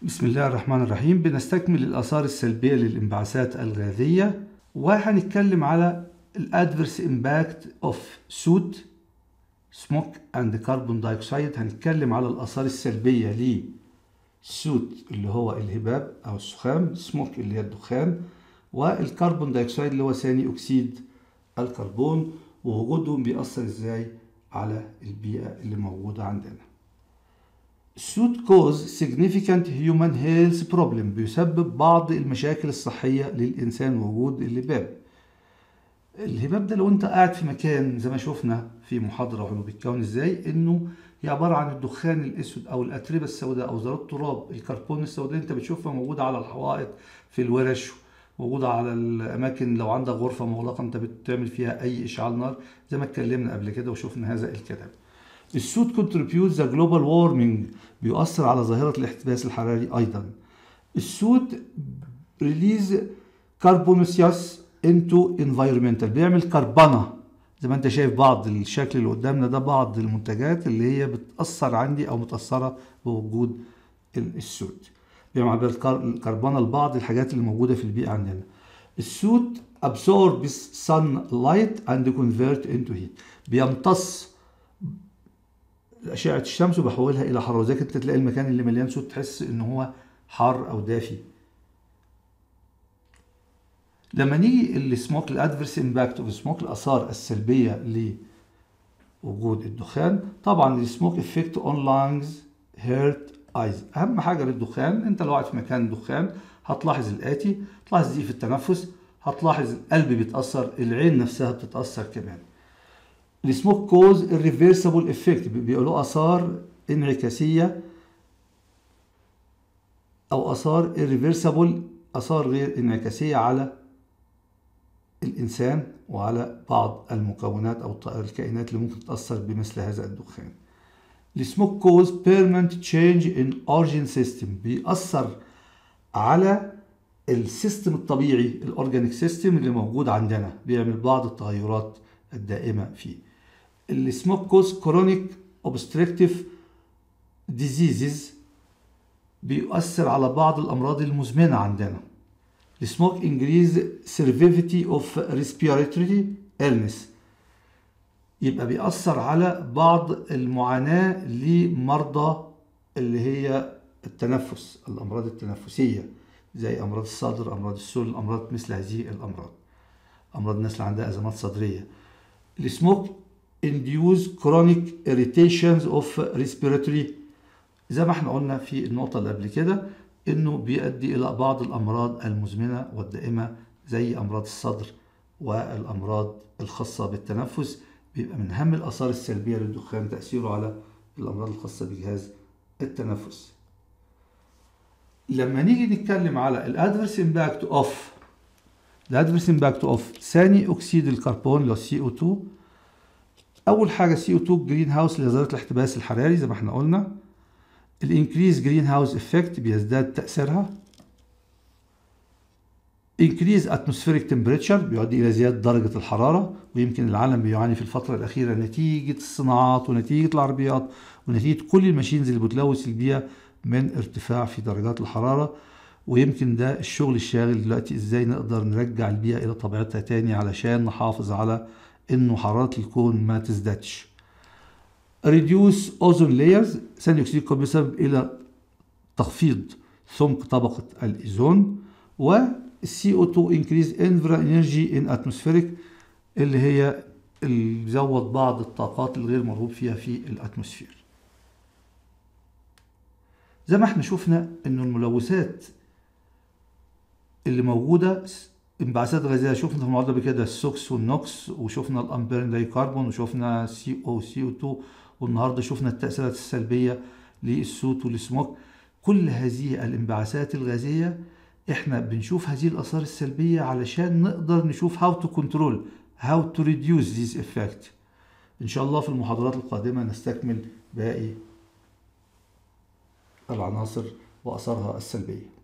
بسم الله الرحمن الرحيم بنستكمل الآثار السلبية للانبعاثات الغازية وهنتكلم على الادفيرس امباكت اوف سوت سموك اند كربون دايوكسيد هنتكلم على الآثار السلبية للسوت اللي هو الهباب أو السخام سموك اللي هي الدخان والكربون دايوكسيد اللي هو ثاني أكسيد الكربون ووجودهم بيأثر ازاي على البيئة اللي موجودة عندنا should cause significant human health problem بيسبب بعض المشاكل الصحية للإنسان وجود الهباب الهباب ده لو انت قاعد في مكان زي ما شفنا في محاضرة وحلو بيتكون ازاي انه هي عبارة عن الدخان الاسود او الاتربة السوداء او ذرات التراب الكربون السوداء انت بتشوفها موجودة على الحوائط في الورش موجودة على الأماكن لو عندك غرفة مغلقة أنت بتعمل فيها أي إشعال نار زي ما اتكلمنا قبل كده وشفنا هذا الكلام. السود كونتريبيوت ذا جلوبال وارمنج بيؤثر على ظاهرة الاحتباس الحراري أيضا. السود ريليز كربونوسياس انتو انفايرمنتال بيعمل كربنة زي ما انت شايف بعض الشكل اللي قدامنا ده بعض المنتجات اللي هي بتأثر عندي أو متأثرة بوجود السود. بيعمل الكربنة لبعض الحاجات اللي موجودة في البيئة عندنا. السود absorbs sunlight and convert into heat بيمتص أشعة الشمس وبيحولها إلى حرارة زي انت تلاقي المكان اللي مليان سود تحس إن هو حار أو دافي. لما نيجي السموك الادفيرس امباكت اوف سموك الاثار السلبيه لوجود الدخان طبعا السموك افكت اون لانجز هيرت ايز اهم حاجه للدخان انت لو قاعد في مكان دخان هتلاحظ الاتي تلاحظ دي في التنفس هتلاحظ القلب بيتاثر العين نفسها بتتاثر كمان السموك كوز الريفرسبل افكت بيقولوا اثار انعكاسيه او اثار الريفرسبل اثار غير انعكاسيه على الانسان وعلى بعض المكونات او الكائنات اللي ممكن تتاثر بمثل هذا الدخان السموك كوز بيرمنت تشينج ان اورجين سيستم بيأثر على السيستم الطبيعي الاورجانيك سيستم اللي موجود عندنا بيعمل بعض التغيرات الدائمه فيه السموك كوز كرونيك اوبستريكتيف ديزيزز بيؤثر على بعض الامراض المزمنه عندنا السموك انجريز سيرفيفيتي اوف ريسبيراتوري illness يبقى بيأثر على بعض المعاناة لمرضى اللي هي التنفس الأمراض التنفسية زي أمراض الصدر أمراض السل أمراض مثل هذه الأمراض أمراض الناس اللي عندها أزمات صدرية السموك induce chronic irritations of respiratory زي ما احنا قلنا في النقطة اللي قبل كده انه بيؤدي الى بعض الامراض المزمنة والدائمة زي امراض الصدر والامراض الخاصة بالتنفس بيبقى من أهم الآثار السلبية للدخان تأثيره على الأمراض الخاصة بجهاز التنفس. لما نيجي نتكلم على الادفيرس امباكت اوف الادفيرس امباكت اوف ثاني اكسيد الكربون اللي هو سي او 2 اول حاجه سي او 2 جرين هاوس لظاهره الاحتباس الحراري زي ما احنا قلنا الانكريز جرين هاوس افكت بيزداد تاثيرها increase atmospheric temperature بيؤدي إلى زيادة درجة الحرارة ويمكن العالم بيعاني في الفترة الأخيرة نتيجة الصناعات ونتيجة العربيات ونتيجة كل الماشينز اللي بتلوث البيئة من ارتفاع في درجات الحرارة ويمكن ده الشغل الشاغل دلوقتي ازاي نقدر نرجع البيئة إلى طبيعتها تاني علشان نحافظ على إنه حرارة الكون ما تزدادش. reduce ozone layers ثاني أكسيد الكربون بسبب إلى تخفيض سمك طبقة الأوزون و CO2 increase energy in atmospheric اللي هي اللي بيزود بعض الطاقات الغير مرغوب فيها في الاتموسفير زي ما احنا شفنا انه الملوثات اللي موجودة انبعاثات غازية شفنا في المعادلة بكده السوكس والنوكس وشفنا الامبيرين داي كربون وشفنا سي او سي او 2 والنهارده شفنا التأثيرات السلبية للصوت والسموك كل هذه الانبعاثات الغازية احنا بنشوف هذه الاثار السلبيه علشان نقدر نشوف how to control how to reduce this effect ان شاء الله في المحاضرات القادمه نستكمل باقي العناصر واثارها السلبيه